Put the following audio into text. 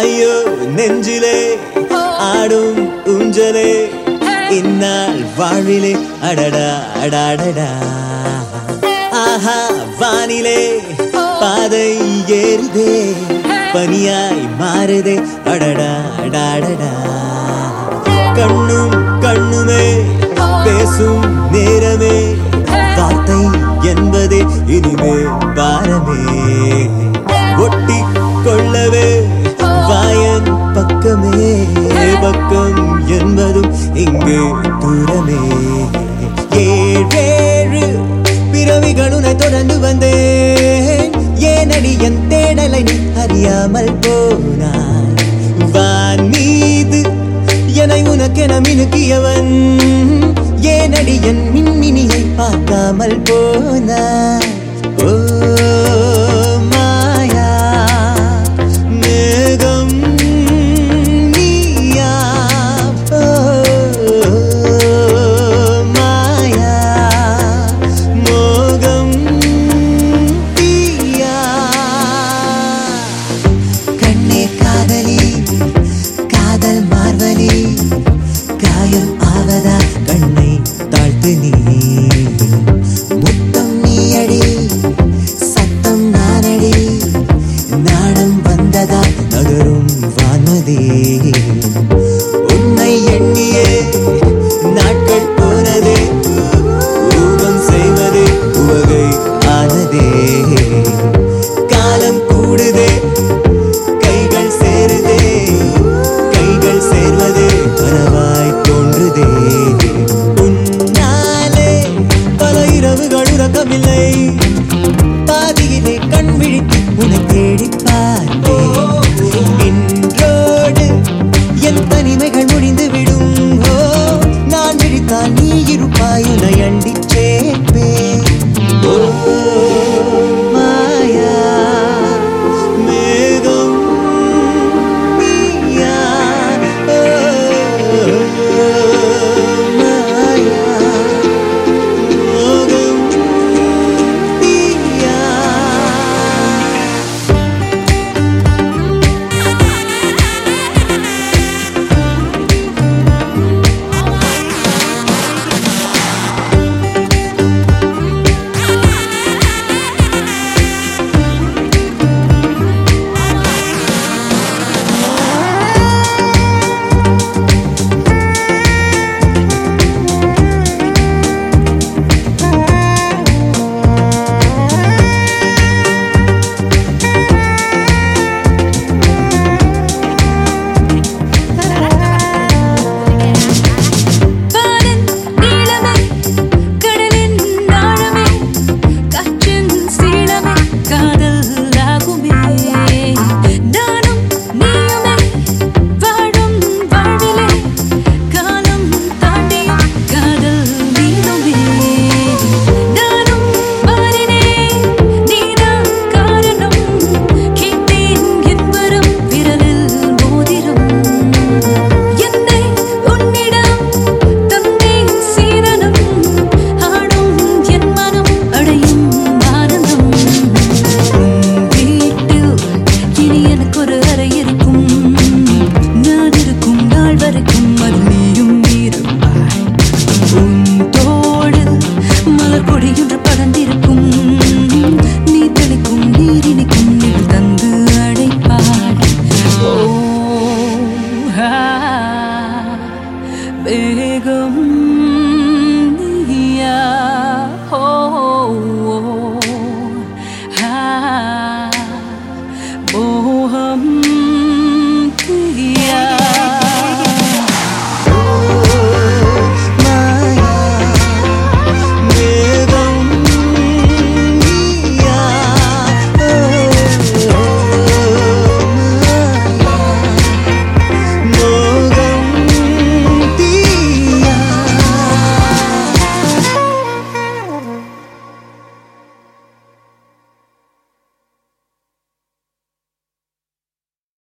ஐயோ நெஞ்சிலே ஆடும் ஊஞ்சலே இந்நாள் வாழ்விலே அடடா அடாடடா ஆஹா வானிலே பாதை ஏறுதே பனியாய் மாறுதே அடடா அடாடடா கண்ணும் கண்ணுமே பேசும் நேரமே வார்த்தை என்பதே இனிமே பாரமே ஒட்டி கொள்ளவே வாயன் பக்கமே பக்கம் என்பதும் இங்கு தூரமே ஏழேழு பிறவிகளுனை தொடர்ந்து வந்தேன் ஏனடி என் தேடலை நீ அறியாமல் போனாய் வான் மீது என்னை உனக்கென மினுக்கியவன் ஏனடி என் மின்மினியை பார்க்காமல் போனாய்